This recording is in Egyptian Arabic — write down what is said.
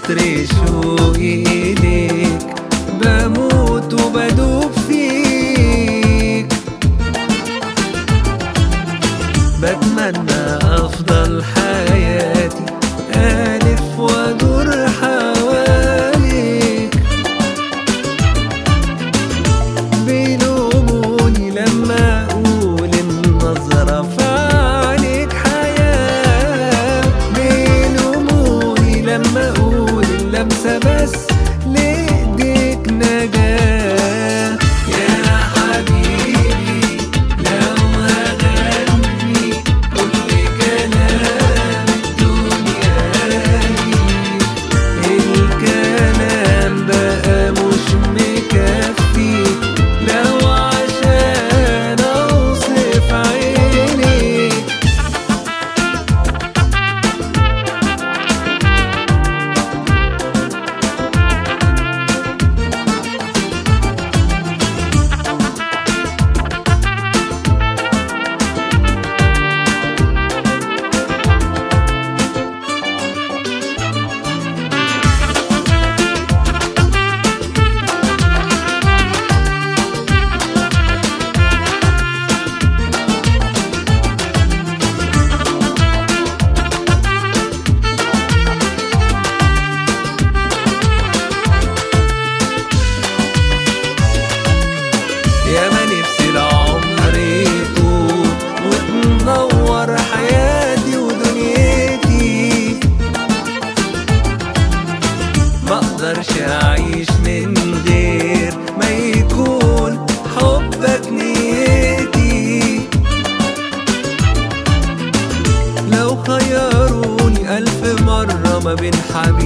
كتر شوقي إليك بموت وبدوب فيك بتمنى أفضل حياتي ألف وأدور حواليك بيلوموني لما أقول النظرة في عينيك حياة بيلوموني لما أقول اللمسة بس لإيديك نجاة يا حبيبي لو هغني كل كلام الدنيا ليك الكلام بقى مش مكفي لو عشان اوصف عينيك يا ما نفسي العمر يطول وتنور حياتي ودنيتي ما اقدرش اعيش من غير ما يكون حبك نيتي لو خيروني الف مرة ما بين حبيبي